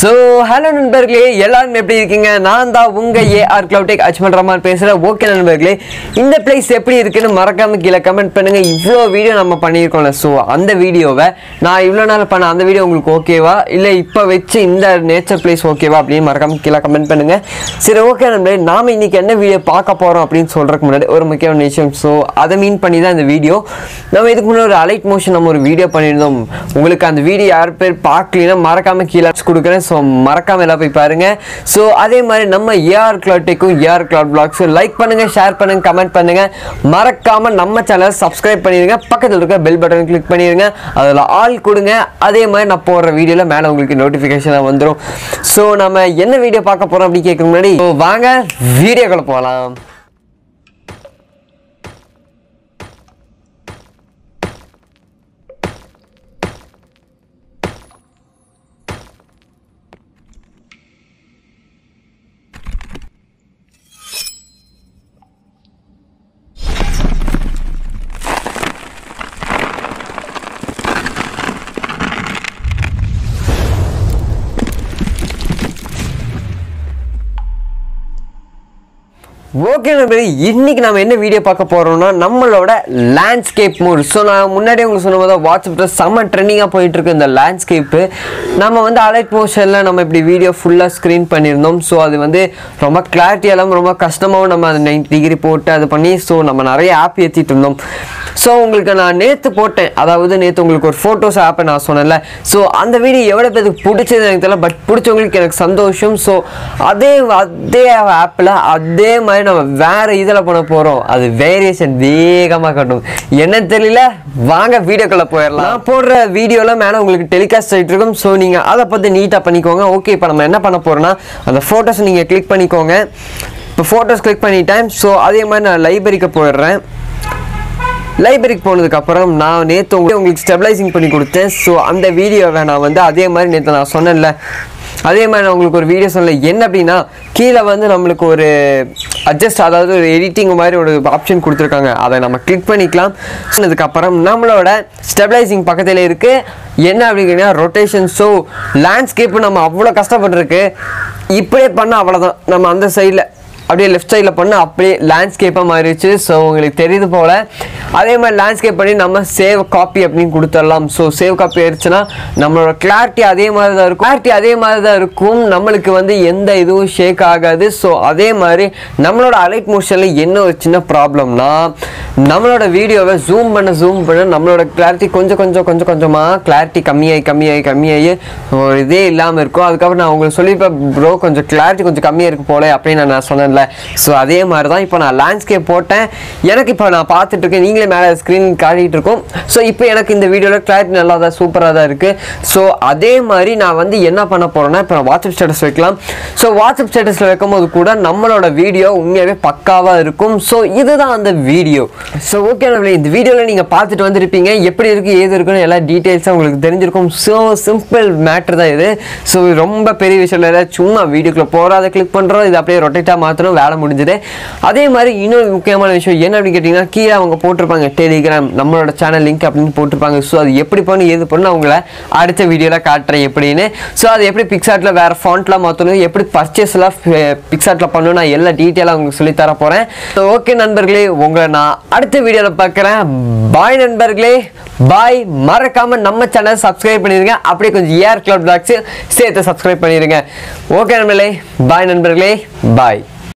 so hello நண்பர்களே எல்லாரும் எப்படி இருக்கீங்க நான் தான் உங்க ஏஆர் கிளவுடெக் அஜ்மல் ரஹ்மான் பேசுகிறேன் ஓகே நண்பர்களே இந்த பிளேஸ் எப்படி இருக்குன்னு மறக்காம கீழே கமெண்ட் பண்ணுங்க இவ்வளோ வீடியோ நம்ம பண்ணியிருக்கோம்ல ஸோ அந்த வீடியோவை நான் இவ்வளோ நாள் பண்ண அந்த வீடியோ உங்களுக்கு ஓகேவா இல்லை இப்போ வச்சு இந்த நேச்சர் பிளேஸ் ஓகேவா அப்படின்னு மறக்காம கீழே கமெண்ட் பண்ணுங்க சரி ஓகே நண்பர்களே நாம இன்னைக்கு என்ன வீடியோ பார்க்க போறோம் அப்படின்னு சொல்றதுக்கு முன்னாடி ஒரு முக்கியமான விஷயம் ஸோ அதை மீன் பண்ணி தான் இந்த வீடியோ நம்ம இதுக்கு முன்னாடி ஒரு அலைட் மோஷன் நம்ம ஒரு வீடியோ பண்ணியிருந்தோம் உங்களுக்கு அந்த வீடியோ யார் பேர் பார்க்கலனா மறக்காம கீழே கொடுக்குறேன் ஸோ மறக்காம எல்லாம் போய் பாருங்க ஸோ அதே மாதிரி நம்ம ஏஆர் கிளாட்டிக்கும் ஏஆர் கிளாட் பிளாக்ஸ் லைக் பண்ணுங்க ஷேர் பண்ணுங்க கமெண்ட் பண்ணுங்க மறக்காம நம்ம சேனலை சப்ஸ்கிரைப் பண்ணிடுங்க பக்கத்தில் இருக்க பெல் பட்டன் கிளிக் பண்ணிடுங்க அதில் ஆல் கொடுங்க அதே மாதிரி நான் போடுற வீடியோவில் மேலே உங்களுக்கு நோட்டிஃபிகேஷனாக வந்துடும் ஸோ நம்ம என்ன வீடியோ பார்க்க போகிறோம் அப்படின்னு கேட்க முன்னாடி so வாங்க வீடியோக்குள்ள போகலாம் ஓகே நண்பர்களே இன்னைக்கு நம்ம என்ன வீடியோ பார்க்க போறோம்னா நம்மளோட லேண்ட்ஸ்கேப் மூட் ஸோ நான் முன்னாடியே உங்களுக்கு சொன்ன போது வாட்ஸ்அப்பில் செம்ம ட்ரெண்டிங்காக போயிட்டு இருக்கு இந்த லேண்ட்ஸ்கேப்பு நம்ம வந்து அலைட் மோஷனில் நம்ம இப்படி வீடியோ ஃபுல்லாக ஸ்க்ரீன் பண்ணியிருந்தோம் ஸோ அது வந்து ரொம்ப கிளாரிட்டியெல்லாம் ரொம்ப கஷ்டமாகவும் நம்ம அது நைன்டி டிகிரி போட்டு அது பண்ணி ஸோ நம்ம நிறைய ஆப் ஏற்றிட்டு இருந்தோம் ஸோ உங்களுக்கு நான் நேற்று போட்டேன் அதாவது நேற்று உங்களுக்கு ஒரு ஃபோட்டோஸ் ஆப்பை நான் சொன்னேன்ல ஸோ அந்த வீடியோ எவ்வளோ பேருக்கு பிடிச்சது எனக்கு தெரியல பட் பிடிச்சவங்களுக்கு எனக்கு சந்தோஷம் ஸோ அதே அதே ஆப்பில் அதே மாதிரி நம்ம வேற இதில் பண்ண போகிறோம் அது வேரியேஷன் வேகமாக கட்டும் என்ன தெரியல வாங்க வீடியோக்குள்ளே போயிடலாம் நான் போடுற வீடியோவில் மேலே உங்களுக்கு டெலிகாஸ்ட் ஆகிட்டு இருக்கும் ஸோ நீங்கள் அதை பற்றி நீட்டாக பண்ணிக்கோங்க ஓகே இப்போ நம்ம என்ன பண்ண போகிறோம்னா அந்த ஃபோட்டோஸ் நீங்கள் கிளிக் பண்ணிக்கோங்க இப்போ ஃபோட்டோஸ் கிளிக் பண்ணிட்டேன் ஸோ அதே மாதிரி நான் லைப்ரரிக்கு போயிடுறேன் லைப்ரரிக்கு போனதுக்கப்புறம் நான் நேற்று உங்களுக்கு உங்களுக்கு ஸ்டெபிளைசிங் பண்ணி கொடுத்தேன் ஸோ அந்த வீடியோவை நான் வந்து அதே மாதிரி நேற்று நான் சொன்னேன்ல அதே மாதிரி நான் உங்களுக்கு ஒரு வீடியோ சொல்லல என்ன அப்படின்னா கீழே வந்து நம்மளுக்கு ஒரு அட்ஜஸ்ட் அதாவது ஒரு எடிட்டிங் மாதிரி ஒரு ஆப்ஷன் கொடுத்துருக்காங்க அதை நம்ம கிளிக் பண்ணிக்கலாம் சொன்னதுக்கப்புறம் நம்மளோட ஸ்டெபிளைசிங் பக்கத்தில் இருக்குது என்ன அப்படிங்கன்னா ரொட்டேஷன் ஸோ லேண்ட்ஸ்கேப்பு நம்ம அவ்வளோ கஷ்டப்பட்டுருக்கு இப்படியே பண்ணால் அவ்வளோதான் நம்ம அந்த சைடில் அப்படியே லெஃப்ட் சைடில் பண்ண அப்படியே லேண்ட்ஸ்கேப்பாக மாறிடுச்சு ஸோ உங்களுக்கு தெரியுது போல் அதே மாதிரி லேண்ட்ஸ்கேப் பண்ணி நம்ம சேவ் காப்பி அப்படின்னு கொடுத்துடலாம் ஸோ சேவ் காப்பி ஆயிடுச்சுன்னா நம்மளோட கிளாரிட்டி அதே மாதிரி தான் இருக்கும் கிளாரிட்டி அதே மாதிரி தான் இருக்கும் நம்மளுக்கு வந்து எந்த இதுவும் ஷேக் ஆகாது ஸோ அதே மாதிரி நம்மளோட அலைட் மோஷனில் என்ன ஒரு சின்ன ப்ராப்ளம்னா நம்மளோட வீடியோவை ஜூம் பண்ண ஜூம் பண்ண நம்மளோட கிளாரிட்டி கொஞ்சம் கொஞ்சம் கொஞ்சம் கொஞ்சமாக கிளாரிட்டி கம்மியாகி கம்மியாகி கம்மியாகி ஒரு இதே இல்லாமல் இருக்கும் அதுக்கப்புறம் நான் உங்களுக்கு சொல்லியிருப்பேன் ப்ரோ கொஞ்சம் கிளாரிட்டி கொஞ்சம் கம்மியாக இருக்கு போல அப்படின்னு நான் சொன்னேன்ல ஸோ அதே மாதிரி தான் இப்போ நான் லேண்ட்ஸ்கேப் போட்டேன் எனக்கு இப்போ நான் பார்த்துட்டு இருக்கேன் நீங்களே மேலே ஸ்க்ரீன் காட்டிகிட்டு இருக்கோம் ஸோ இப்போ எனக்கு இந்த வீடியோவில் கிளாரிட்டி நல்லா தான் சூப்பராக தான் இருக்குது ஸோ அதே மாதிரி நான் வந்து என்ன பண்ண போகிறேன்னா இப்போ நான் வாட்ஸ்அப் ஸ்டேட்டஸ் வைக்கலாம் ஸோ வாட்ஸ்அப் ஸ்டேட்டஸில் வைக்கும்போது கூட நம்மளோட வீடியோ உண்மையாகவே பக்காவாக இருக்கும் ஸோ இதுதான் அந்த வீடியோ ஸோ ஓகே நம்மளே இந்த வீடியோவில் நீங்கள் பார்த்துட்டு வந்திருப்பீங்க எப்படி இருக்குது ஏது இருக்குன்னு எல்லா டீட்டெயில்ஸும் உங்களுக்கு தெரிஞ்சிருக்கும் ஸோ சிம்பிள் மேட்ரு தான் இது ஸோ ரொம்ப பெரிய விஷயம் இல்லை சும்மா வீடியோக்குள்ளே போகிறோம் அதை கிளிக் பண்ணுறோம் இது அப்படியே ரொட்டேட்டாக மாற்றணும் வேலை முடிஞ்சுது அதே மாதிரி இன்னொரு முக்கியமான விஷயம் என்ன அப்படின்னு கேட்டிங்கன்னா கீழே அவங்க போட்டிருப்பாங்க டெலிகிராம் நம்மளோட சேனல் லிங்க் அப்படின்னு போட்டிருப்பாங்க ஸோ அது எப்படி பண்ணி எது பண்ணு அவங்கள அடுத்த வீடியோவில் காட்டுறேன் எப்படின்னு ஸோ அது எப்படி பிக்சார்ட்டில் வேறு ஃபாண்ட்லாம் மாற்றணும் எப்படி பர்ச்சேஸ்லாம் பிக்சார்ட்டில் பண்ணணும் நான் எல்லா டீட்டெயிலாக உங்களுக்கு சொல்லித் தர போகிறேன் ஸோ ஓகே நண்பர்களே உங்களை நான் அடுத்த வீடியோவில் பார்க்குறேன் பாய் நண்பர்களே பாய் மறக்காம நம்ம சேனல் சப்ஸ்கிரைப் பண்ணிடுங்க அப்படியே கொஞ்சம் ஏர் கிளப் பிளாக்ஸ் சேர்த்து சப்ஸ்கிரைப் பண்ணிடுங்க ஓகே நண்பர்களே பாய் நண்பர்களே பாய்